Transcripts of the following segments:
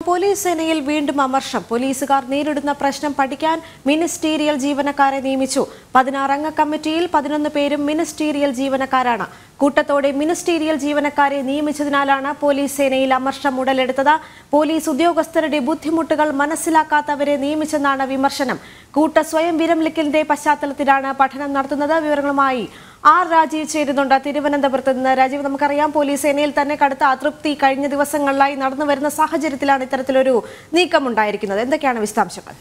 police സേനയിൽ വീണ്ടും അമർഷം പോലീസുകാർ നേരിടുന്ന പ്രശ്നം പഠിക്കാൻ മിനിസ്റ്റീരിയൽ ജീവനക്കാരെ നിയമിച്ചു പതിനാറംഗ കമ്മിറ്റിയിൽ പതിനൊന്ന് പേരും മിനിസ്റ്റീരിയൽ ജീവനക്കാരാണ് കൂട്ടത്തോടെ മിനിസ്റ്റീരിയൽ ജീവനക്കാരെ നിയമിച്ചതിനാലാണ് പോലീസ് സേനയിൽ അമർഷം ഉടലെടുത്തത് പോലീസ് ഉദ്യോഗസ്ഥരുടെ ബുദ്ധിമുട്ടുകൾ മനസ്സിലാക്കാത്തവരെ നിയമിച്ചെന്നാണ് വിമർശനം കൂട്ട സ്വയം വിരമിക്കലിന്റെ പശ്ചാത്തലത്തിലാണ് പഠനം നടത്തുന്നത് വിവരങ്ങളുമായി ആർ രാജീവ് ചേരുന്നുണ്ട് തിരുവനന്തപുരത്ത് നിന്ന് രാജീവ് നമുക്കറിയാം പോലീസ് സേനയിൽ തന്നെ കടുത്ത അതൃപ്തി കഴിഞ്ഞ ദിവസങ്ങളിലായി നടന്നു വരുന്ന സാഹചര്യത്തിലാണ് ഇത്തരത്തിലൊരു നീക്കമുണ്ടായിരിക്കുന്നത് എന്തൊക്കെയാണ് വിശദാംശങ്ങൾ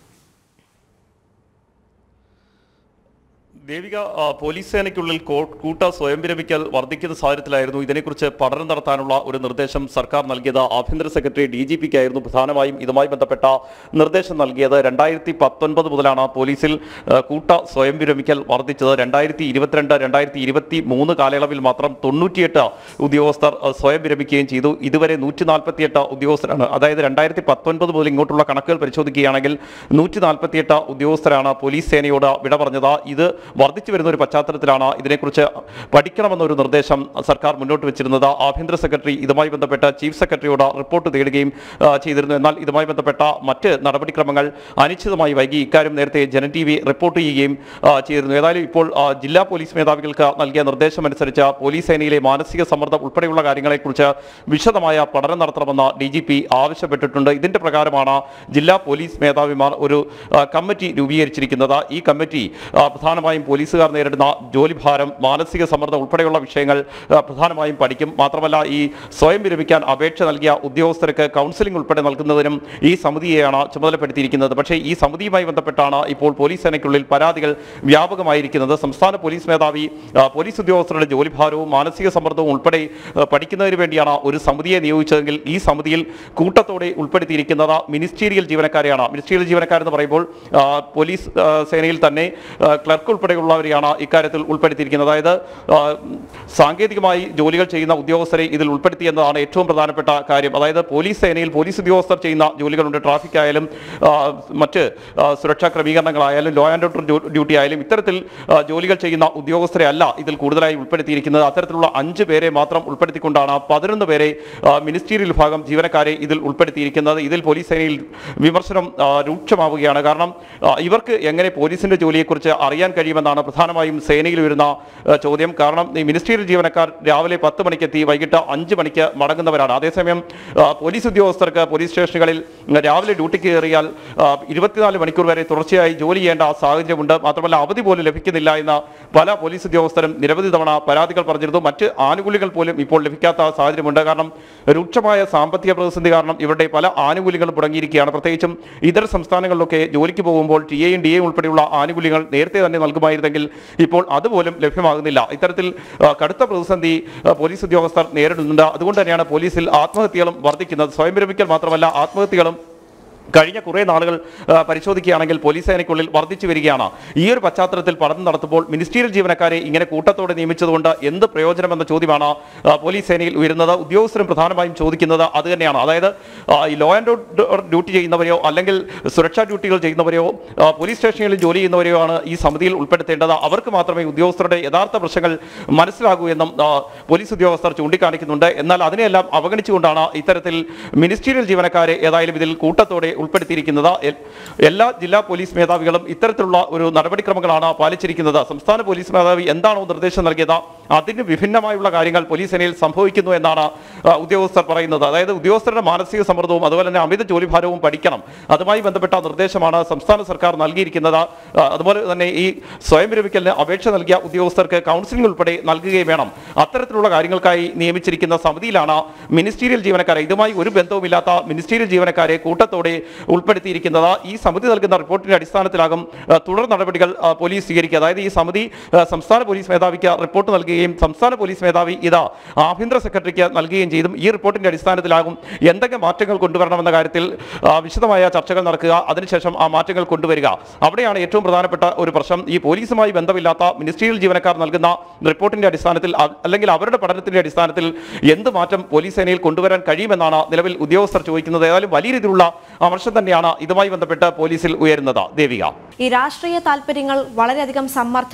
ദേവിക ആ, പോലീസ് സേനയ്ക്കുള്ളിൽ കോ- കൂട്ട സ്വയം വിരമിക്കൽ വർദ്ധിക്കുന്ന സാഹചര്യത്തിലായിരുന്നു ഇതിനെക്കുറിച്ച് പഠനം നടത്താനുള്ള ഒരു നിർദ്ദേശം സർക്കാർ നൽകിയത് ആഭ്യന്തര സെക്രട്ടറി ഡി ജി പിക്കായിരുന്നു പ്രധാനമായും ഇതുമായി ബന്ധപ്പെട്ട നിർദ്ദേശം നൽകിയത് രണ്ടായിരത്തി പത്തൊൻപത് മുതലാണ് പോലീസിൽ ആ, കൂട്ട സ്വയം വിരമിക്കൽ വർദ്ധിച്ചത് രണ്ടായിരത്തി ഇരുപത്തിരണ്ട് രണ്ടായിരത്തി ഇരുപത്തി മൂന്ന് കാലയളവിൽ മാത്രം തൊണ്ണൂറ്റിയെട്ട് ഉദ്യോഗസ്ഥർ ആ, സ്വയം വിരമിക്കുകയും ചെയ്തു ഇതുവരെ നൂറ്റി നാൽപ്പത്തിയെട്ട് ഉദ്യോഗസ്ഥരാണ് അതായത് രണ്ടായിരത്തി പത്തൊൻപത് മുതൽ ഇങ്ങോട്ടുള്ള കണക്കുകൾ പരിശോധിക്കുകയാണെങ്കിൽ നൂറ്റി നാൽപ്പത്തിയെട്ട് ഉദ്യോഗസ്ഥരാണ് പോലീസ് സേനയോട് വിട പറഞ്ഞത് ഇത് വർദ്ധിച്ചു വരുന്ന ഒരു പശ്ചാത്തലത്തിലാണ് ഇതിനെക്കുറിച്ച് പഠിക്കണമെന്ന ഒരു നിർദ്ദേശം സർക്കാർ മുന്നോട്ട് വെച്ചിരുന്നത് ആഭ്യന്തര സെക്രട്ടറി ഇതുമായി ബന്ധപ്പെട്ട് ചീഫ് സെക്രട്ടറിയോട് റിപ്പോർട്ട് തേടുകയും ആ, ചെയ്തിരുന്നു എന്നാൽ ഇതുമായി ബന്ധപ്പെട്ട മറ്റ് നടപടിക്രമങ്ങൾ അനിശ്ചിതമായി വൈകി ഇക്കാര്യം നേരത്തെ ജനൻ ടി വി റിപ്പോർട്ട് ചെയ്യുകയും ആ, ചെയ്തിരുന്നു ഏതായാലും ഇപ്പോൾ ആ, ജില്ലാ പോലീസ് മേധാവികൾക്ക് നൽകിയ നിർദ്ദേശമനുസരിച്ച് പോലീസ് സേനയിലെ മാനസിക സമ്മർദ്ദം ഉൾപ്പെടെയുള്ള കാര്യങ്ങളെക്കുറിച്ച് വിശദമായ പഠനം നടത്തണമെന്ന് ഡി ജി പി ആവശ്യപ്പെട്ടിട്ടുണ്ട് ഇതിന്റെ പ്രകാരമാണ് ജില്ലാ പോലീസ് മേധാവിമാർ ഒരു ആ, കമ്മിറ്റി രൂപീകരിച്ചിരിക്കുന്നത് ഈ കമ്മിറ്റി ആ, പ്രധാനമായും പോലീസുകാർ നേരിടുന്ന ജോലിഭാരം മാനസിക സമ്മർദ്ദം ഉൾപ്പെടെയുള്ള വിഷയങ്ങൾ ആ, പ്രധാനമായും പഠിക്കും മാത്രമല്ല ഈ സ്വയം വിരമിക്കാൻ അപേക്ഷ നൽകിയ ഉദ്യോഗസ്ഥർക്ക് കൗൺസിലിംഗ് ഉൾപ്പെടെ നൽകുന്നതിനും ഈ സമിതിയെയാണ് ചുമതലപ്പെടുത്തിയിരിക്കുന്നത് പക്ഷേ ഈ സമിതിയുമായി ബന്ധപ്പെട്ടാണ് ഇപ്പോൾ പോലീസ് സേനയ്ക്കുള്ളിൽ പരാതികൾ വ്യാപകമായിരിക്കുന്നത് സംസ്ഥാന പോലീസ് മേധാവി ആ, പോലീസ് ഉദ്യോഗസ്ഥരുടെ ജോലിഭാരവും മാനസിക സമ്മർദ്ദവും ഉൾപ്പെടെ ആ, പഠിക്കുന്നതിന് വേണ്ടിയാണ് ഒരു സമിതിയെ നിയോഗിച്ചതെങ്കിൽ ഈ സമിതിയിൽ കൂട്ടത്തോടെ ഉൾപ്പെടുത്തിയിരിക്കുന്നത് മിനിസ്റ്റീരിയൽ ജീവനക്കാരെയാണ് മിനിസ്റ്റീരിയൽ ജീവനക്കാരെന്ന് പറയുമ്പോൾ ആ, പോലീസ് ആ, സേനയിൽ തന്നെ ആ, ക്ലർക്ക് ഉൾപ്പെടെയുള്ളവരെയാണ് ഇക്കാര്യത്തിൽ ഉൾപ്പെടുത്തിയിരിക്കുന്നത് അതായത് ആ, സാങ്കേതികമായി ജോലികൾ ചെയ്യുന്ന ഉദ്യോഗസ്ഥരെ ഇതിൽ ഉൾപ്പെടുത്തിയെന്നതാണ് ഏറ്റവും പ്രധാനപ്പെട്ട കാര്യം അതായത് പോലീസ് സേനയിൽ പോലീസ് ഉദ്യോഗസ്ഥർ ചെയ്യുന്ന ജോലികളുണ്ട് ട്രാഫിക് ആയാലും ആ, മറ്റ് ആ, സുരക്ഷാ ക്രമീകരണങ്ങളായാലും ലോ ആൻഡ് ഓർഡർ ഡ്യൂട്ടി ആയാലും ഇത്തരത്തിൽ ആ, ജോലികൾ ചെയ്യുന്ന ഉദ്യോഗസ്ഥരെ അല്ല ഇതിൽ കൂടുതലായി ഉൾപ്പെടുത്തിയിരിക്കുന്നത് അത്തരത്തിലുള്ള അഞ്ച് പേരെ മാത്രം ഉൾപ്പെടുത്തിക്കൊണ്ടാണ് പതിനൊന്ന് പേരെ ആ, മിനിസ്റ്റീരിയൽ വിഭാഗം ജീവനക്കാരെ ഇതിൽ ഉൾപ്പെടുത്തിയിരിക്കുന്നത് ഇതിൽ പോലീസ് സേനയിൽ വിമർശനം ആ, രൂക്ഷമാവുകയാണ് കാരണം ആ, ഇവർക്ക് എങ്ങനെ പോലീസിന്റെ ജോലിയെക്കുറിച്ച് അറിയാൻ കഴിയുമെന്നാണ് പ്രധാനമായും സേനയിൽ വരുന്ന ആ, ചോദ്യം കാരണം ഈ മിനിസ്റ്റീരിയൽ ജീവനക്കാർ രാവിലെ പത്ത് മണിക്കെത്തി വൈകിട്ട് അഞ്ച് മണിക്ക് മടങ്ങുന്നവരാണ് അതേസമയം ആ, പോലീസ് ഉദ്യോഗസ്ഥർക്ക് പോലീസ് സ്റ്റേഷനുകളിൽ രാവിലെ ഡ്യൂട്ടിക്ക് കയറിയാൽ ആ, ഇരുപത്തിനാല് മണിക്കൂർ വരെ തുടർച്ചയായി ജോലി ചെയ്യേണ്ട സാഹചര്യമുണ്ട് മാത്രമല്ല അവധി പോലും ലഭിക്കുന്നില്ല എന്ന് പല പോലീസ് ഉദ്യോഗസ്ഥരും നിരവധി തവണ പരാതികൾ പറഞ്ഞിരുന്നു മറ്റ് ആനുകൂല്യങ്ങൾ പോലും ഇപ്പോൾ ലഭിക്കാത്ത സാഹചര്യമുണ്ട് കാരണം രൂക്ഷമായ സാമ്പത്തിക പ്രതിസന്ധി കാരണം ഇവരുടെ പല ആനുകൂല്യങ്ങളും മുടങ്ങിയിരിക്കുകയാണ് പ്രത്യേകിച്ചും ഇതര സംസ്ഥാനങ്ങളിലൊക്കെ ജോലിക്ക് പോകുമ്പോൾ ടി എയും ഡി എയും ഉൾപ്പെടെയുള്ള ആനുകൂല്യങ്ങൾ നേരത്തെ തന്നെ നൽകുമായിരുന്നെങ്കിൽ ഇപ്പോൾ അതുപോലും ലഭ്യമാകുന്നില്ല ഇത്തരത്തിൽ ആ, കടുത്ത പ്രതിസന്ധി ആ, പോലീസ് ഉദ്യോഗസ്ഥർ നേരിടുന്നുണ്ട് അതുകൊണ്ട് തന്നെയാണ് പോലീസിൽ ആത്മഹത്യകളും വർദ്ധിക്കുന്നത് സ്വയം വിരമിക്കൽ മാത്രമല്ല ആത്മഹത്യകളും കഴിഞ്ഞ കുറേ നാളുകൾ ആ, പരിശോധിക്കുകയാണെങ്കിൽ പോലീസ് സേനയ്ക്കുള്ളിൽ വർദ്ധിച്ചു വരികയാണ് ഈ ഒരു പശ്ചാത്തലത്തിൽ പഠനം നടത്തുമ്പോൾ മിനിസ്റ്റീരിയൽ ജീവനക്കാരെ ഇങ്ങനെ കൂട്ടത്തോടെ നിയമിച്ചതുകൊണ്ട് എന്ത് പ്രയോജനമെന്ന ചോദ്യമാണ് ആ, പോലീസ് സേനയിൽ ഉയരുന്നത് ഉദ്യോഗസ്ഥരും പ്രധാനമായും ചോദിക്കുന്നത് അത് തന്നെയാണ് അതായത് ആ, ഈ ലോ ആൻഡ് ഓർഡർ ഡ്യൂട്ടി ചെയ്യുന്നവരെയോ അല്ലെങ്കിൽ സുരക്ഷാ ഡ്യൂട്ടികൾ ചെയ്യുന്നവരെയോ ആ, പോലീസ് സ്റ്റേഷനുകളിൽ ജോലി ചെയ്യുന്നവരെയോ ആണ് ഈ സമിതിയിൽ ഉൾപ്പെടുത്തേണ്ടത് അവർക്ക് മാത്രമേ ഉദ്യോഗസ്ഥരുടെ യഥാർത്ഥ പ്രശ്നങ്ങൾ മനസ്സിലാകൂ എന്നും ആ, പോലീസ് ഉദ്യോഗസ്ഥർ ചൂണ്ടിക്കാണിക്കുന്നുണ്ട് എന്നാൽ അതിനെല്ലാം അവഗണിച്ചുകൊണ്ടാണ് ഇത്തരത്തിൽ മിനിസ്റ്റീരിയൽ ജീവനക്കാരെ ഏതായാലും ഇതിൽ കൂട്ടത്തോടെ ഉൾപ്പെടുത്തിയിരിക്കുന്നത് എൽ- എല്ലാ ജില്ലാ പോലീസ് മേധാവികളും ഇത്തരത്തിലുള്ള ഒരു നടപടിക്രമങ്ങളാണ് പാലിച്ചിരിക്കുന്നത് സംസ്ഥാന പോലീസ് മേധാവി എന്താണോ നിർദ്ദേശം നൽകിയത് അതിന് വിഭിന്നമായുള്ള കാര്യങ്ങൾ പോലീസ് സേനയിൽ സംഭവിക്കുന്നു എന്നാണ് ആ, ഉദ്യോഗസ്ഥർ പറയുന്നത് അതായത് ഉദ്യോഗസ്ഥരുടെ മാനസിക സമ്മർദ്ദവും അതുപോലെ തന്നെ അമിത ജോലിഭാരവും പഠിക്കണം അതുമായി ബന്ധപ്പെട്ട നിർദ്ദേശമാണ് സംസ്ഥാന സർക്കാർ നൽകിയിരിക്കുന്നത് ആ, അതുപോലെ തന്നെ ഈ സ്വയം വിരമിക്കലിന് അപേക്ഷ നൽകിയ ഉദ്യോഗസ്ഥർക്ക് കൗൺസിലിംഗ് ഉൾപ്പെടെ നൽകുകയും വേണം അത്തരത്തിലുള്ള കാര്യങ്ങൾക്കായി നിയമിച്ചിരിക്കുന്ന സമിതിയിലാണ് മിനിസ്റ്റീരിയൽ ജീവനക്കാരെ ഇതുമായി ഒരു ബന്ധവുമില്ലാത്ത മിനിസ്റ്റീരിയൽ ജീവനക്കാരെ കൂട്ടത്തോടെ ഉൾപ്പെടുത്തിയിരിക്കുന്നത് ഈ സമിതി നൽകുന്ന റിപ്പോർട്ടിന്റെ അടിസ്ഥാനത്തിലാകും ആ, തുടർ നടപടികൾ ആ, പോലീസ് സ്വീകരിക്കുക അതായത് ഈ സമിതി ആ, സംസ്ഥാന പോലീസ് മേധാവിക്ക് റിപ്പോർട്ട് നൽകുകയും സംസ്ഥാന പോലീസ് മേധാവി ഇത് ആഭ്യന്തര സെക്രട്ടറിക്ക് നൽകുകയും ചെയ്തും ഈ റിപ്പോർട്ടിന്റെ അടിസ്ഥാനത്തിലാകും എന്തൊക്കെ മാറ്റങ്ങൾ കൊണ്ടുവരണമെന്ന കാര്യത്തിൽ ആ, വിശദമായ ചർച്ചകൾ നടക്കുക അതിനുശേഷം ആ മാറ്റങ്ങൾ കൊണ്ടുവരിക അവിടെയാണ് ഏറ്റവും പ്രധാനപ്പെട്ട ഒരു പ്രശ്നം ഈ പോലീസുമായി ബന്ധമില്ലാത്ത മിനിസ്റ്റീരിയൽ ജീവനക്കാർ നൽകുന്ന റിപ്പോർട്ടിന്റെ അടിസ്ഥാനത്തിൽ അ- അല്ലെങ്കിൽ അവരുടെ പഠനത്തിന്റെ അടിസ്ഥാനത്തിൽ എന്ത് മാറ്റം പോലീസ് സേനയിൽ കൊണ്ടുവരാൻ കഴിയുമെന്നാണ് നിലവിൽ ഉദ്യോഗസ്ഥർ ചോദിക്കുന്നത് ഏതായാലും വലിയ രീതിയിലുള്ള അമർഷം തന്നെയാണ് ഇതുമായി ബന്ധപ്പെട്ട് പോലീസിൽ ഉയരുന്നത് ദേവിക ഈ രാഷ്ട്രീയ താല്പര്യങ്ങൾ വളരെയധികം സമ്മർദ്ദം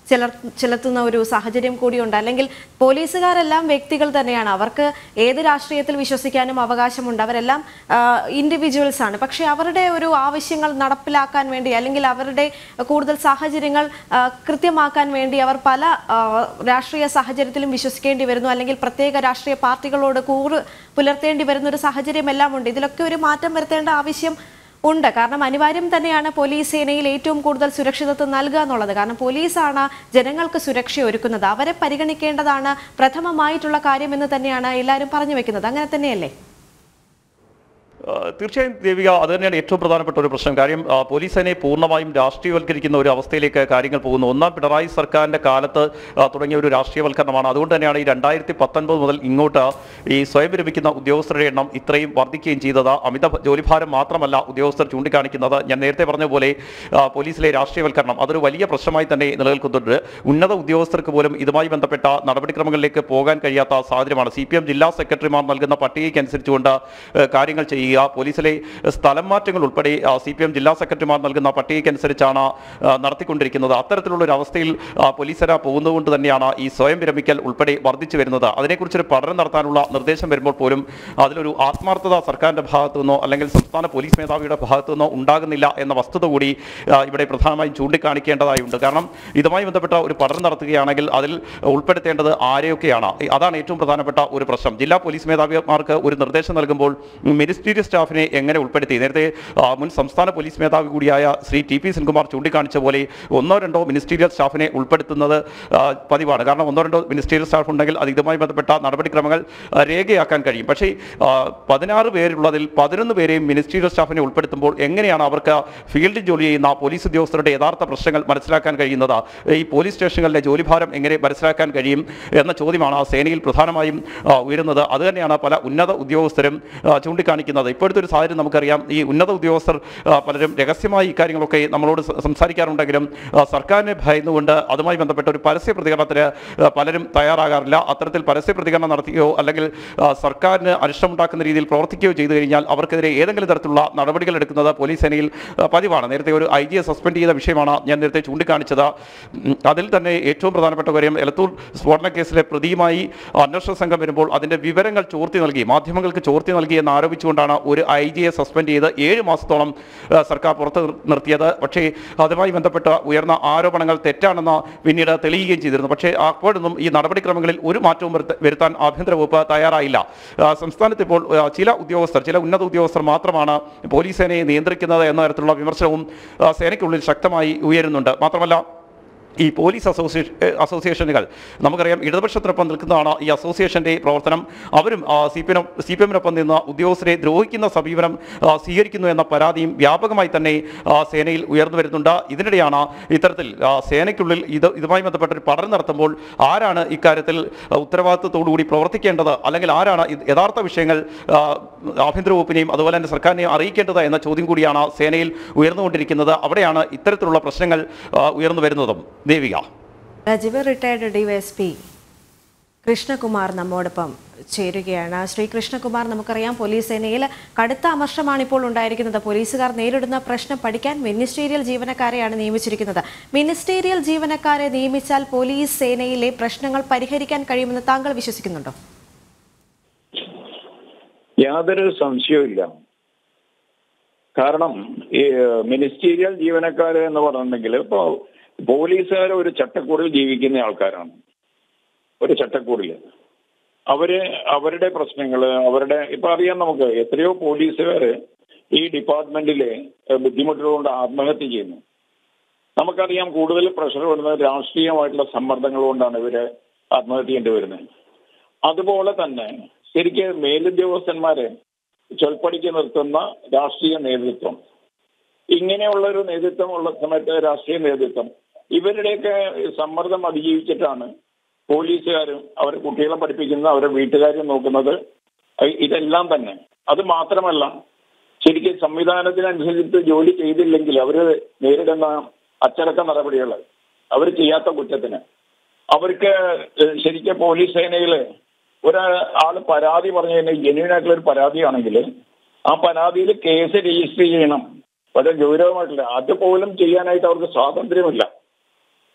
ചിലർ ചെലുത്തുന്ന ഒരു സാഹചര്യം കൂടിയുണ്ട് അല്ലെങ്കിൽ പോലീസുകാരെല്ലാം വ്യക്തികൾ തന്നെയാണ് അവർക്ക് ഏത് രാഷ്ട്രീയത്തിൽ വിശ്വസിക്കാനും അവകാശമുണ്ട് അവരെല്ലാം ഇൻഡിവിജ്വൽസ് ആണ് പക്ഷേ അവരുടെ ഒരു ആവശ്യങ്ങൾ നടപ്പിലാക്കാൻ വേണ്ടി അല്ലെങ്കിൽ അവരുടെ കൂടുതൽ സാഹചര്യങ്ങൾ ആ, കൃത്യമാക്കാൻ വേണ്ടി അവർ പല ആ, രാഷ്ട്രീയ സാഹചര്യത്തിലും വിശ്വസിക്കേണ്ടി വരുന്നു അല്ലെങ്കിൽ പ്രത്യേക രാഷ്ട്രീയ പാർട്ടികളോട് കൂറ് പുലർത്തേണ്ടി വരുന്ന ഒരു സാഹചര്യം എല്ലാം ഉണ്ട് ഇതിലൊക്കെ ഒരു മാറ്റം വരുത്തേണ്ട ആവശ്യം ഉണ്ട് കാരണം അനിവാര്യം തന്നെയാണ് പോലീസ് സേനയിൽ ഏറ്റവും കൂടുതൽ സുരക്ഷിതത്വം നൽകുക എന്നുള്ളത് കാരണം പോലീസാണ് ജനങ്ങൾക്ക് സുരക്ഷ ഒരുക്കുന്നത് അവരെ പരിഗണിക്കേണ്ടതാണ് പ്രഥമമായിട്ടുള്ള കാര്യമെന്ന് തന്നെയാണ് എല്ലാവരും പറഞ്ഞു വെക്കുന്നത് അങ്ങനെ തന്നെയല്ലേ ആ, തീർച്ചയായും ദേവിക അത് തന്നെയാണ് ഏറ്റവും പ്രധാനപ്പെട്ട ഒരു പ്രശ്നം കാര്യം ആ, പോലീസ് സേനയെ പൂർണ്ണമായും രാഷ്ട്രീയവൽക്കരിക്കുന്ന ഒരു അവസ്ഥയിലേക്ക് കാര്യങ്ങൾ പോകുന്നു ഒന്നാം പിണറായി സർക്കാരിന്റെ കാലത്ത് ആ, തുടങ്ങിയ ഒരു രാഷ്ട്രീയവൽക്കരണമാണ് അതുകൊണ്ട് തന്നെയാണ് ഈ രണ്ടായിരത്തി പത്തൊൻപത് മുതൽ ഇങ്ങോട്ട് ഈ സ്വയം വിരമിക്കുന്ന ഉദ്യോഗസ്ഥരുടെ എണ്ണം ഇത്രയും വർദ്ധിക്കുകയും ചെയ്തത് അമിത ജോലിഭാരം മാത്രമല്ല ഉദ്യോഗസ്ഥർ ചൂണ്ടിക്കാണിക്കുന്നത് ഞാൻ നേരത്തെ പറഞ്ഞ പോലെ ആ, പോലീസിലെ രാഷ്ട്രീയവൽക്കരണം അതൊരു വലിയ പ്രശ്നമായി തന്നെ നിലനിൽക്കുന്നുണ്ട് ഉന്നത ഉദ്യോഗസ്ഥർക്ക് പോലും ഇതുമായി ബന്ധപ്പെട്ട നടപടിക്രമങ്ങളിലേക്ക് പോകാൻ കഴിയാത്ത സാഹചര്യമാണ് സി പി എം ജില്ലാ സെക്രട്ടറിമാർ നൽകുന്ന പട്ടികയ്ക്കനുസരിച്ചുകൊണ്ട് ഏഹ്, കാര്യങ്ങൾ ചെയ്യുക പോലീസിലെ സ്ഥലം മാറ്റങ്ങൾ ഉൾപ്പെടെ സി പി എം ജില്ലാ സെക്രട്ടറിമാർ നൽകുന്ന പട്ടികയ്ക്കനുസരിച്ചാണ് ആ, നടത്തിക്കൊണ്ടിരിക്കുന്നത് അത്തരത്തിലുള്ള ഒരു അവസ്ഥയിൽ ആ, പോലീസ് സേന പോകുന്നതുകൊണ്ട് തന്നെയാണ് ഈ സ്വയം വിരമിക്കൽ ഉൾപ്പെടെ വർദ്ധിച്ചു വരുന്നത് അതിനെക്കുറിച്ചൊരു പഠനം നടത്താനുള്ള നിർദ്ദേശം വരുമ്പോൾ പോലും അതിലൊരു ആത്മാർത്ഥത സർക്കാരിന്റെ ഭാഗത്തു നിന്നോ അല്ലെങ്കിൽ സംസ്ഥാന പോലീസ് മേധാവിയുടെ ഭാഗത്തു നിന്നോ ഉണ്ടാകുന്നില്ല എന്ന വസ്തുത കൂടി ആ, ഇവിടെ പ്രധാനമായും ചൂണ്ടിക്കാണിക്കേണ്ടതായുണ്ട് കാരണം ഇതുമായി ബന്ധപ്പെട്ട ഒരു പഠനം നടത്തുകയാണെങ്കിൽ അതിൽ ഉൾപ്പെടുത്തേണ്ടത് ആരെയൊക്കെയാണ് ഈ- അതാണ് ഏറ്റവും പ്രധാനപ്പെട്ട ഒരു പ്രശ്നം ജില്ലാ പോലീസ് മേധാവിമാർക്ക് ഒരു നിർദ്ദേശം നൽകുമ്പോൾ മിനിസ്റ്റീരിയൽ സ്റ്റാഫിനെ എങ്ങനെ ഉൾപ്പെടുത്തി നേരത്തെ ആ, മുൻ സംസ്ഥാന പോലീസ് മേധാവി കൂടിയായ ശ്രീ ടി പി സെൻകുമാർ ചൂണ്ടിക്കാണിച്ച പോലെ ഒന്നോ രണ്ടോ മിനിസ്റ്റീരിയൽ സ്റ്റാഫിനെ ഉൾപ്പെടുത്തുന്നത് ആ, പതിവാണ് കാരണം ഒന്നോ രണ്ടോ മിനിസ്റ്റീരിയൽ സ്റ്റാഫ് ഉണ്ടെങ്കിൽ അത് ഇതുമായി ബന്ധപ്പെട്ട നടപടിക്രമങ്ങൾ ആ, രേഖയാക്കാൻ കഴിയും പക്ഷേ ആ, പതിനാറ് പേരുള്ളതിൽ പതിനൊന്ന് പേരെയും മിനിസ്റ്റീരിയൽ സ്റ്റാഫിനെ ഉൾപ്പെടുത്തുമ്പോൾ എങ്ങനെയാണ് അവർക്ക് ഫീൽഡിൽ ജോലി ചെയ്യുന്ന പോലീസ് ഉദ്യോഗസ്ഥരുടെ യഥാർത്ഥ പ്രശ്നങ്ങൾ മനസ്സിലാക്കാൻ കഴിയുന്നത് ഈ പോലീസ് സ്റ്റേഷനുകളിലെ ജോലിഭാരം എങ്ങനെ മനസ്സിലാക്കാൻ കഴിയും എന്ന ചോദ്യമാണ് ആ സേനയിൽ പ്രധാനമായും ആ, ഉയരുന്നത് അത് തന്നെയാണ് പല ഉന്നത ഉദ്യോഗസ്ഥരും ആ, ചൂണ്ടിക്കാണിക്കുന്നത് ഇപ്പോഴത്തെ ഒരു സാഹചര്യം നമുക്കറിയാം ഈ ഉന്നത ഉദ്യോഗസ്ഥർ ആ, പലരും രഹസ്യമായി ഇക്കാര്യങ്ങളൊക്കെ നമ്മളോട് സ- സംസാരിക്കാറുണ്ടെങ്കിലും ആ, സർക്കാരിനെ ഭയന്നുകൊണ്ട് അതുമായി ബന്ധപ്പെട്ട ഒരു പരസ്യ പ്രതികരണത്തിന് ആ, പലരും തയ്യാറാകാറില്ല അത്തരത്തിൽ പരസ്യ പ്രതികരണം നടത്തുകയോ അല്ലെങ്കിൽ ആ, സർക്കാരിന് അനിഷ്ടമുണ്ടാക്കുന്ന രീതിയിൽ പ്രവർത്തിക്കുകയോ ചെയ്തു കഴിഞ്ഞാൽ അവർക്കെതിരെ ഏതെങ്കിലും തരത്തിലുള്ള നടപടികൾ എടുക്കുന്നത് പോലീസ് സേനയിൽ ആ, പതിവാണ് നേരത്തെ ഒരു ഐ ജിയെ സസ്പെൻഡ് ചെയ്ത വിഷയമാണ് ഞാൻ നേരത്തെ ചൂണ്ടിക്കാണിച്ചത് ഉം, അതിൽ തന്നെ ഏറ്റവും പ്രധാനപ്പെട്ട കാര്യം എലത്തൂർ സ്ഫോടന കേസിലെ പ്രതിയുമായി അന്വേഷണ സംഘം വരുമ്പോൾ അതിന്റെ വിവരങ്ങൾ ചോർത്തി നൽകി മാധ്യമങ്ങൾക്ക് ചോർത്തി നൽകി എന്ന് ആരോപിച്ചുകൊണ്ടാണ് ഒരു ഐ ജിയെ സസ്പെൻഡ് ചെയ്ത് ഏഴ് മാസത്തോളം ആ, സർക്കാർ പുറത്ത് നിർ- നിർത്തിയത് പക്ഷേ അതുമായി ബന്ധപ്പെട്ട ഉയർന്ന ആരോപണങ്ങൾ തെറ്റാണെന്ന് പിന്നീട് തെളിയുകയും ചെയ്തിരുന്നു പക്ഷേ അപ്പോഴൊന്നും ഈ നടപടിക്രമങ്ങളിൽ ഒരു മാറ്റവും വരുത്ത- വരുത്താൻ ആഭ്യന്തര വകുപ്പ് തയ്യാറായില്ല ആ, സംസ്ഥാനത്ത് ഇപ്പോൾ ആ, ചില ഉദ്യോഗസ്ഥർ ചില ഉന്നത ഉദ്യോഗസ്ഥർ മാത്രമാണ് പോലീസ് സേനയെ നിയന്ത്രിക്കുന്നത് എന്ന തരത്തിലുള്ള വിമർശനവും ആ, സേനയ്ക്കുള്ളിൽ ശക്തമായി ഉയരുന്നുണ്ട് മാത്രമല്ല ഈ പോലീസ് അസോസിയേഷൻ അസോസിയേഷനുകൾ നമുക്കറിയാം ഇടതുപക്ഷത്തിനൊപ്പം നിൽക്കുന്നതാണ് ഈ അസോസിയേഷന്റെ പ്രവർത്തനം അവരും C P M C P എമ്മിനൊപ്പം നിന്ന് ഉദ്യോഗസ്ഥരെ ദ്രോഹിക്കുന്ന സമീപനം ആ, സ്വീകരിക്കുന്നു എന്ന പരാതിയും വ്യാപകമായി തന്നെ ആ, സേനയിൽ ഉയർന്നു വരുന്നുണ്ട് ഇതിനിടെയാണ് ഇത്തരത്തിൽ ആ, സേനയ്ക്കുള്ളിൽ ഇത് ഇതുമായി ബന്ധപ്പെട്ട ഒരു പഠനം നടത്തുമ്പോൾ ആരാണ് ഇക്കാര്യത്തിൽ ആ, ഉത്തരവാദിത്തത്തോടുകൂടി പ്രവർത്തിക്കേണ്ടത് അല്ലെങ്കിൽ ആരാണ് ഇത് യഥാർത്ഥ വിഷയങ്ങൾ ആ, ആഭ്യന്തര വകുപ്പിനെയും അതുപോലെ തന്നെ സർക്കാരിനെയും അറിയിക്കേണ്ടത് എന്ന ചോദ്യം കൂടിയാണ് സേനയിൽ ഉയർന്നുകൊണ്ടിരിക്കുന്നത് അവിടെയാണ് ഇത്തരത്തിലുള്ള പ്രശ്നങ്ങൾ ആ, ഉയർന്നു വരുന്നതും ദേവിക രാജീവ് റിട്ടയർഡ് ഡിവൈഎസ്പി കൃഷ്ണകുമാർ നമ്മോടൊപ്പം ചേരുകയാണ് ശ്രീ കൃഷ്ണകുമാർ നമുക്കറിയാം പോലീസ് സേനയിൽ കടുത്ത അമർഷമാണ് ഇപ്പോൾ ഉണ്ടായിരിക്കുന്നത് പോലീസുകാർ നേരിടുന്ന പ്രശ്നം പഠിക്കാൻ മിനിസ്റ്റീരിയൽ ജീവനക്കാരെയാണ് നിയമിച്ചിരിക്കുന്നത് മിനിസ്റ്റീരിയൽ ജീവനക്കാരെ നിയമിച്ചാൽ പോലീസ് സേനയിലെ പ്രശ്നങ്ങൾ പരിഹരിക്കാൻ കഴിയുമെന്ന് താങ്കൾ വിശ്വസിക്കുന്നുണ്ടോ യാതൊരു സംശയവുമില്ല കാരണം ഈ മിനിസ്റ്റീരിയൽ ജീവനക്കാര് എന്ന് പറഞ്ഞിട്ടുണ്ടെങ്കിൽ ഇപ്പോ പോലീസുകാർ ഒരു ചട്ടക്കൂടിൽ ജീവിക്കുന്ന ആൾക്കാരാണ് ഒരു ചട്ടക്കൂടിൽ അവര് അവരുടെ പ്രശ്നങ്ങള് അവരുടെ ഇപ്പൊ അറിയാം നമുക്ക് എത്രയോ പോലീസുകാര് ഈ ഡിപ്പാർട്ട്മെന്റിലെ ബുദ്ധിമുട്ടുകൾ കൊണ്ട് ആത്മഹത്യ ചെയ്യുന്നു നമുക്കറിയാം കൂടുതൽ പ്രഷർ വരുന്നത് രാഷ്ട്രീയമായിട്ടുള്ള സമ്മർദ്ദങ്ങൾ കൊണ്ടാണ് ഇവര് ആത്മഹത്യ ചെയ്യേണ്ടി വരുന്നത് അതുപോലെ തന്നെ ശരിക്ക് മേലുദ്യോഗസ്ഥന്മാരെ ചൊൽപ്പടിക്ക് നിർത്തുന്ന രാഷ്ട്രീയ നേതൃത്വം ഇങ്ങനെയുള്ള ഒരു നേതൃത്വം ഉള്ള സമയത്ത് രാഷ്ട്രീയ നേതൃത്വം ഇവരുടെയൊക്കെ സമ്മർദ്ദം അതിജീവിച്ചിട്ടാണ് പോലീസുകാരും അവർ കുട്ടികളെ പഠിപ്പിക്കുന്ന അവരുടെ വീട്ടുകാരും നോക്കുന്നത് ഇതെല്ലാം തന്നെ അത് മാത്രമല്ല ശരിക്കും സംവിധാനത്തിനനുസരിച്ച് ജോലി ചെയ്തില്ലെങ്കിൽ അവര് നേരിടുന്ന അച്ചടക്ക നടപടികൾ അവർ ചെയ്യാത്ത കുറ്റത്തിന് അവർക്ക് ശരിക്കും പോലീസ് സേനയില് ഒരാള് പരാതി പറഞ്ഞു കഴിഞ്ഞാൽ ജെന്യൂൻ ആയിട്ടുള്ള ഒരു പരാതിയാണെങ്കിൽ ആ പരാതിയിൽ കേസ് രജിസ്റ്റർ ചെയ്യണം വളരെ ഗൗരവമായിട്ടില്ല അതുപോലും ചെയ്യാനായിട്ട് അവർക്ക് സ്വാതന്ത്ര്യമില്ല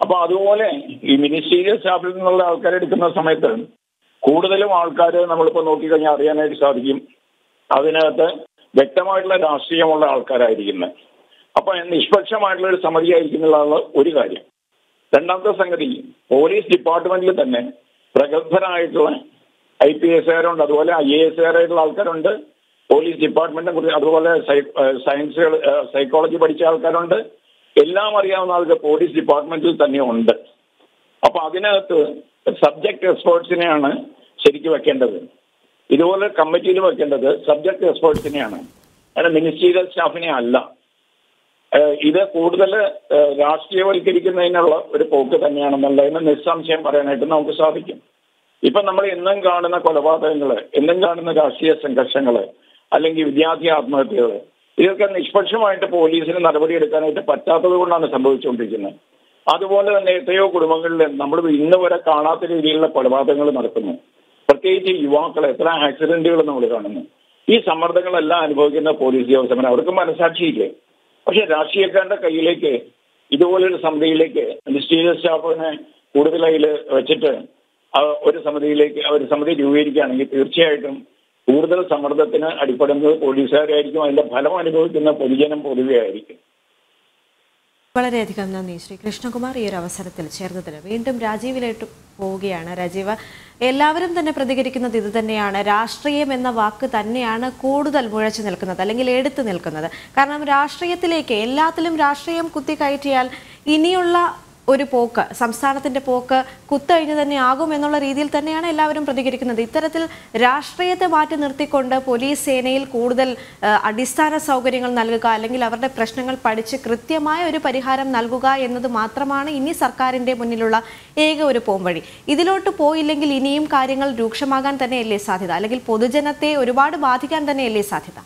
അപ്പൊ അതുപോലെ ഈ മിനിസ്റ്റീരിയൽ സ്റ്റാഫിൽ നിന്നുള്ള ആൾക്കാരെ എടുക്കുന്ന സമയത്ത് കൂടുതലും ആൾക്കാർ നമ്മളിപ്പോ നോക്കിക്കഴിഞ്ഞാൽ അറിയാനായിട്ട് സാധിക്കും അതിനകത്ത് വ്യക്തമായിട്ടുള്ള രാഷ്ട്രീയമുള്ള ആൾക്കാരായിരിക്കുന്നത് അപ്പൊ നിഷ്പക്ഷമായിട്ടുള്ള ഒരു സമിതി ആയിരിക്കുന്നുള്ള ഒരു കാര്യം രണ്ടാമത്തെ സംഗതി പോലീസ് ഡിപ്പാർട്ട്മെന്റിൽ തന്നെ പ്രഗത്ഭരായിട്ടുള്ള ഐ പി എസുകാരുണ്ട് അതുപോലെ ഐ എ എസുകാരായിട്ടുള്ള ആൾക്കാരുണ്ട് പോലീസ് ഡിപ്പാർട്ട്മെന്റിനെ കുറിച്ച് അതുപോലെ സയൻസുകൾ സൈക്കോളജി പഠിച്ച ആൾക്കാരുണ്ട് എല്ലാം അറിയാവുന്ന ആൾക്ക് പോലീസ് ഡിപ്പാർട്ട്മെന്റിൽ തന്നെ ഉണ്ട് അപ്പൊ അതിനകത്ത് സബ്ജക്ട് എക്സ്പേർട്സിനെയാണ് ശരിക്കും വെക്കേണ്ടത് ഇതുപോലെ കമ്മിറ്റിയിൽ വെക്കേണ്ടത് സബ്ജക്ട് എക്സ്പേർട്സിനെയാണ് അങ്ങനെ മിനിസ്റ്റീരിയൽ സ്റ്റാഫിനെ അല്ല ഏഹ് ഇത് കൂടുതൽ ഏഹ് രാഷ്ട്രീയവൽക്കരിക്കുന്നതിനുള്ള ഒരു പോക്ക് തന്നെയാണെന്നുള്ളതിന് നിസ്സംശയം പറയാനായിട്ട് നമുക്ക് സാധിക്കും ഇപ്പൊ നമ്മൾ എന്നും കാണുന്ന കൊലപാതകങ്ങള് എന്നും കാണുന്ന രാഷ്ട്രീയ സംഘർഷങ്ങള് അല്ലെങ്കിൽ വിദ്യാർത്ഥി ആത്മഹത്യകള് ഇതൊക്കെ നിഷ്പക്ഷമായിട്ട് പോലീസിന് നടപടിയെടുക്കാനായിട്ട് പറ്റാത്തത് കൊണ്ടാണ് സംഭവിച്ചുകൊണ്ടിരിക്കുന്നത് അതുപോലെ തന്നെ എത്രയോ കുടുംബങ്ങളിൽ നമ്മൾ ഇന്ന് വരെ കാണാത്ത രീതിയിലുള്ള കൊലപാതകങ്ങൾ നടക്കുന്നു പ്രത്യേകിച്ച് യുവാക്കൾ എത്ര ആക്സിഡന്റുകൾ നമ്മൾ കാണുന്നു ഈ സമ്മർദ്ദങ്ങളെല്ലാം അനുഭവിക്കുന്ന പോലീസ് ഉദ്യോഗസ്ഥന്മാർ അവർക്ക് മനസാക്ഷിയില്ലേ പക്ഷെ രാഷ്ട്രീയക്കാരുടെ കയ്യിലേക്ക് ഇതുപോലൊരു സമിതിയിലേക്ക് മിനിസ്റ്റീരിയൽ സ്റ്റാഫിനെ കൂടുതൽ അതിൽ വെച്ചിട്ട് ആ ഒരു സമിതിയിലേക്ക് ആ ഒരു സമിതി രൂപീകരിക്കുകയാണെങ്കിൽ തീർച്ചയായിട്ടും കൂടുതൽ സമ്മർദ്ദത്തിന് അടിപ്പെടുന്നത് പോലീസുകാരായിരിക്കും അതിന്റെ ഫലം അനുഭവിക്കുന്ന പൊതുജനം പൊതുവെ ആയിരിക്കും വളരെയധികം നന്ദി ശ്രീ കൃഷ്ണകുമാർ ഈ ഒരു അവസരത്തിൽ ചേർന്നതിന് വീണ്ടും രാജീവിലേക്ക് പോവുകയാണ് രാജീവ് എല്ലാവരും തന്നെ പ്രതികരിക്കുന്നത് ഇത് തന്നെയാണ് രാഷ്ട്രീയം എന്ന വാക്ക് തന്നെയാണ് കൂടുതൽ മുഴച്ചു നിൽക്കുന്നത് അല്ലെങ്കിൽ എടുത്തു നിൽക്കുന്നത് കാരണം രാഷ്ട്രീയത്തിലേക്ക് എല്ലാത്തിലും രാഷ്ട്രീയം കുത്തിക്കയറ്റിയാൽ ഇനിയുള്ള ഒരു പോക്ക് സംസ്ഥാനത്തിന്റെ പോക്ക് കുത്തഴിഞ്ഞു തന്നെ ആകും എന്നുള്ള രീതിയിൽ തന്നെയാണ് എല്ലാവരും പ്രതികരിക്കുന്നത് ഇത്തരത്തിൽ രാഷ്ട്രീയത്തെ മാറ്റി നിർത്തിക്കൊണ്ട് പോലീസ് സേനയിൽ കൂടുതൽ ആ, അടിസ്ഥാന സൗകര്യങ്ങൾ നൽകുക അല്ലെങ്കിൽ അവരുടെ പ്രശ്നങ്ങൾ പഠിച്ച് കൃത്യമായ ഒരു പരിഹാരം നൽകുക എന്നത് മാത്രമാണ് ഇനി സർക്കാരിന്റെ മുന്നിലുള്ള ഏക ഒരു പോംവഴി ഇതിലോട്ട് പോയില്ലെങ്കിൽ ഇനിയും കാര്യങ്ങൾ രൂക്ഷമാകാൻ തന്നെയല്ലേ സാധ്യത അല്ലെങ്കിൽ പൊതുജനത്തെ ഒരുപാട് ബാധിക്കാൻ തന്നെയല്ലേ സാധ്യത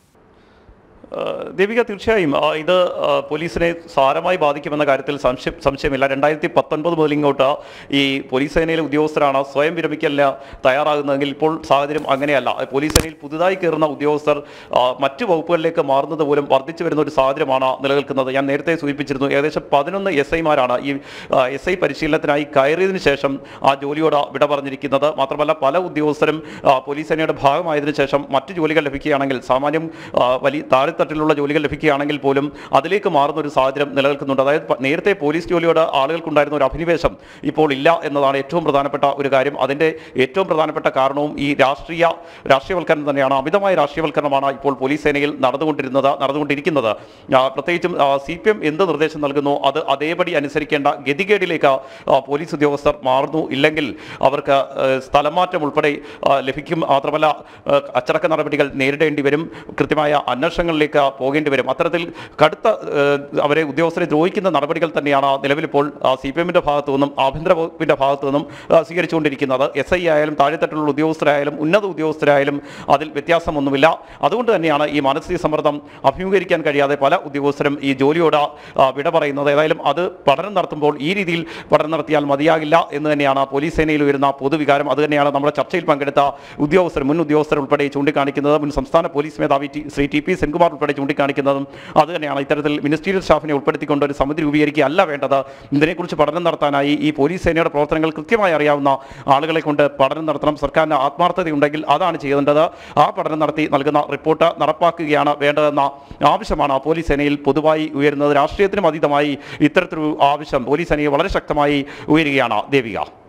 ഏഹ് ദേവിക തീർച്ചയായും ആ, ഇത് ആ, പോലീസിനെ സാരമായി ബാധിക്കുമെന്ന കാര്യത്തിൽ സംശയം സംശയമില്ല രണ്ടായിരത്തി പത്തൊൻപത് മുതൽ ഇങ്ങോട്ട് ഈ പോലീസ് സേനയിലെ ഉദ്യോഗസ്ഥരാണ് സ്വയം വിരമിക്കലിന് തയ്യാറാകുന്നതെങ്കിൽ ഇപ്പോൾ സാഹചര്യം അങ്ങനെയല്ല പോലീസ് സേനയിൽ പുതുതായി കയറുന്ന ഉദ്യോഗസ്ഥർ ആ, മറ്റു വകുപ്പുകളിലേക്ക് മാറുന്നത് പോലും വർദ്ധിച്ചു വരുന്ന ഒരു സാഹചര്യമാണ് നിലനിൽക്കുന്നത് ഞാൻ നേരത്തെ സൂചിപ്പിച്ചിരുന്നു ഏകദേശം പതിനൊന്ന് എസ് ഐമാരാണ് ഈ എസ് ഐ പരിശീലനത്തിനായി കയറിയതിനു ശേഷം ആ ജോലിയോട് വിട പറഞ്ഞിരിക്കുന്നത് മാത്രമല്ല പല ഉദ്യോഗസ്ഥരും ആ, പോലീസ് സേനയുടെ ഭാഗമായതിനു ശേഷം മറ്റു ജോലികൾ ലഭിക്കുകയാണെങ്കിൽ സാമാന്യം ആ, വലിയ താഴെത്തട്ടിലുള്ള ജോലികൾ ലഭിക്കുകയാണെങ്കിൽ പോലും അതിലേക്ക് മാറുന്ന ഒരു സാഹചര്യം നിലനിൽക്കുന്നുണ്ട് അതായത് പ- നേരത്തെ പോലീസ് ജോലിയോട് ആളുകൾക്കുണ്ടായിരുന്ന ഒരു അഭിനിവേശം ഇപ്പോൾ ഇല്ല എന്നതാണ് ഏറ്റവും പ്രധാനപ്പെട്ട ഒരു കാര്യം അതിൻ്റെ ഏറ്റവും പ്രധാനപ്പെട്ട കാരണവും ഈ രാഷ്ട്രീയ രാഷ്ട്രീയവൽക്കരണം തന്നെയാണ് അമിതമായ രാഷ്ട്രീയവൽക്കരണമാണ് ഇപ്പോൾ പോലീസ് സേനയിൽ നടന്നുകൊണ്ടിരുന്നത് നടന്നുകൊണ്ടിരിക്കുന്നത് ആ, പ്രത്യേകിച്ചും സി പി എം എന്ത് നിർദ്ദേശം നൽകുന്നു അത് അതേപടി അനുസരിക്കേണ്ട ഗതികേടിലേക്ക് ആ, പോലീസ് ഉദ്യോഗസ്ഥർ മാറുന്നു ഇല്ലെങ്കിൽ അവർക്ക് ആ, സ്ഥലമാറ്റം ഉൾപ്പെടെ ആ, ലഭിക്കും മാത്രമല്ല ആ, അച്ചടക്ക നടപടികൾ നേരിടേണ്ടി വരും കൃത്യമായ അന്വേഷണങ്ങളിലേക്ക് പോകേണ്ടി വരും അത്തരത്തിൽ കടുത്ത ആ, അവരെ ഉദ്യോഗസ്ഥരെ ദ്രോഹിക്കുന്ന നടപടികൾ തന്നെയാണ് നിലവിലിപ്പോൾ സി പി എമ്മിൻ്റെ ഭാഗത്തു നിന്നും ആഭ്യന്തര വകുപ്പിൻ്റെ ഭാഗത്തു നിന്നും ആ, സ്വീകരിച്ചുകൊണ്ടിരിക്കുന്നത് എസ് ഐ ആയാലും താഴെത്തട്ടിലുള്ള ഉദ്യോഗസ്ഥരായാലും ഉന്നത ഉദ്യോഗസ്ഥരായാലും അതിൽ വ്യത്യാസമൊന്നുമില്ല അതുകൊണ്ട് തന്നെയാണ് ഈ മാനസിക സമ്മർദ്ദം അഭിമുഖീകരിക്കാൻ കഴിയാതെ പല ഉദ്യോഗസ്ഥരും ഈ ജോലിയോട് ആ, വിട പറയുന്നത് ഏതായാലും അത് പഠനം നടത്തുമ്പോൾ ഈ രീതിയിൽ പഠനം നടത്തിയാൽ മതിയാകില്ല എന്ന് തന്നെയാണ് പോലീസ് സേനയിൽ ഉയരുന്ന പൊതുവികാരം അത് തന്നെയാണ് നമ്മുടെ ചർച്ചയിൽ പങ്കെടുത്ത ഉദ്യോഗസ്ഥർ മുൻ ഉദ്യോഗസ്ഥർ ഉൾപ്പെടെ ചൂണ്ടിക്കാണിക്കുന്നത് മുൻ സംസ്ഥാന പോലീസ് മേധാവി T- Shri T P Senkumar ഉൾപ്പെടെ ചൂണ്ടിക്കാണിക്കുന്നതും അത് തന്നെയാണ് ഇത്തരത്തിൽ മിനിസ്റ്റീരിയൽ സ്റ്റാഫിനെ ഉൾപ്പെടുത്തിക്കൊണ്ട് ഒരു സമിതി രൂപീകരിക്കുകയല്ല വേണ്ടത് ഇതിനെക്കുറിച്ച് പഠനം നടത്താനായി ഈ പോലീസ് സേനയുടെ പ്രവർത്തനങ്ങൾ കൃത്യമായി അറിയാവുന്ന ആളുകളെ കൊണ്ട് പഠനം നടത്തണം സർക്കാരിന് ആത്മാർത്ഥതയുണ്ടെങ്കിൽ അതാണ് ചെയ്യേണ്ടത് ആ പഠനം നടത്തി നൽകുന്ന റിപ്പോർട്ട് നടപ്പാക്കുകയാണ് വേണ്ടതെന്ന ആവശ്യമാണ് പോലീസ് സേനയിൽ പൊതുവായി ഉയരുന്നത് രാഷ്ട്രീയത്തിനും അതീതമായി ഇത്തരത്തിലൊരു ആവശ്യം പോലീസ് സേനയിൽ വളരെ ശക്തമായി ഉയരുകയാണ് ദേവിക